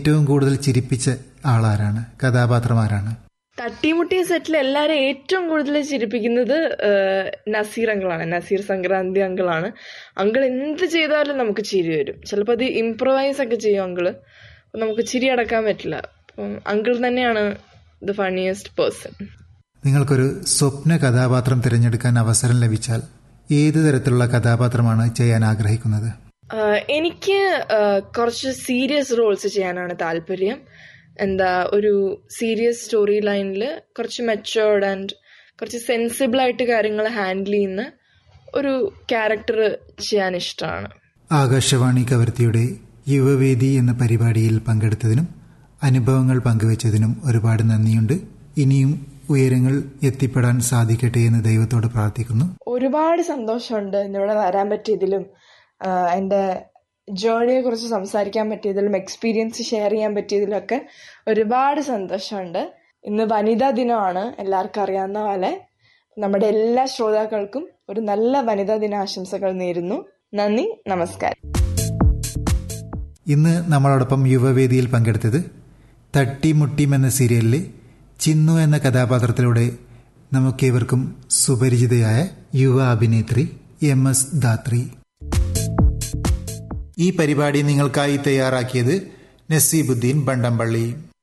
ഏറ്റവും കൂടുതൽ ചിരിപ്പിച്ച ആളാരാണ് കഥാപാത്രം ആരാണ് തട്ടിമുട്ടിയ സെറ്റിൽ എല്ലാരും ഏറ്റവും കൂടുതൽ ചിരിപ്പിക്കുന്നത് ഏഹ്, നസീർ അങ്കിളാണ് നസീർ സംക്രാന്തി അങ്കിളാണ് അങ്കിൾ എന്ത് ചെയ്താലും നമുക്ക് ചിരി വരും ചിലപ്പോൾ അത് ഇംപ്രവൈസ് ഒക്കെ ചെയ്യും അങ്കിള് അപ്പൊ നമുക്ക് ചിരി അടക്കാൻ പറ്റില്ല അപ്പം അങ്കിൾ തന്നെയാണ് ദ ഫണിയസ്റ്റ് പേഴ്സൺ നിങ്ങൾക്കൊരു സ്വപ്ന കഥാപാത്രം തിരഞ്ഞെടുക്കാൻ അവസരം ലഭിച്ചാൽ ഏത് തരത്തിലുള്ള കഥാപാത്രമാണ് ചെയ്യാൻ ആഗ്രഹിക്കുന്നത് ആഹ് എനിക്ക് ആഹ് കുറച്ച് സീരിയസ് റോൾസ് ചെയ്യാനാണ് താല്പര്യം എന്താ ഒരു സീരിയസ് സ്റ്റോറി ലൈനിൽ കുറച്ച് മെച്ചുവേർഡ് ആൻഡ് കുറച്ച് സെൻസിബിൾ ആയിട്ട് കാര്യങ്ങൾ ഹാൻഡിൽ ചെയ്യുന്ന ഒരു ക്യാരക്ടർ ചെയ്യാൻ ഇഷ്ടമാണ് ആകാശവാണി കവർത്തിയുടെ യുവവേദി എന്ന പരിപാടിയിൽ പങ്കെടുത്തതിനും അനുഭവങ്ങൾ പങ്കുവച്ചതിനും ഒരുപാട് നന്ദിയുണ്ട് ഇനിയും ഉയരങ്ങൾ എത്തിപ്പെടാൻ സാധിക്കട്ടെ എന്ന് ദൈവത്തോട് പ്രാർത്ഥിക്കുന്നു ഒരുപാട് സന്തോഷമുണ്ട് ഇന്നിവിടെ വരാൻ പറ്റിയതിലും ആഹ് എൻ്റെ ജേണിയെ കുറിച്ച് സംസാരിക്കാൻ പറ്റിയതിലും എക്സ്പീരിയൻസ് ഷെയർ ചെയ്യാൻ പറ്റിയതിലും ഒക്കെ ഒരുപാട് സന്തോഷമുണ്ട് ഇന്ന് വനിതാ ദിനമാണ് എല്ലാവർക്കും അറിയാവുന്ന പോലെ നമ്മുടെ എല്ലാ ശ്രോതാക്കൾക്കും ഒരു നല്ല വനിതാ ദിനാശംസകൾ നേരുന്നു നന്ദി നമസ്കാരം ഇന്ന് നമ്മളോടൊപ്പം യുവവേദിയിൽ പങ്കെടുത്തത് തട്ടിമുട്ടിം എന്ന സീരിയലിലെ ചിന്നു എന്ന കഥാപാത്രത്തിലൂടെ നമുക്കേവർക്കും സുപരിചിതയായ യുവ അഭിനേത്രി എം എസ് ധാത്രി ഈ പരിപാടി നിങ്ങൾക്കായി തയ്യാറാക്കിയത് നസീബുദ്ദീൻ ബണ്ടംപള്ളി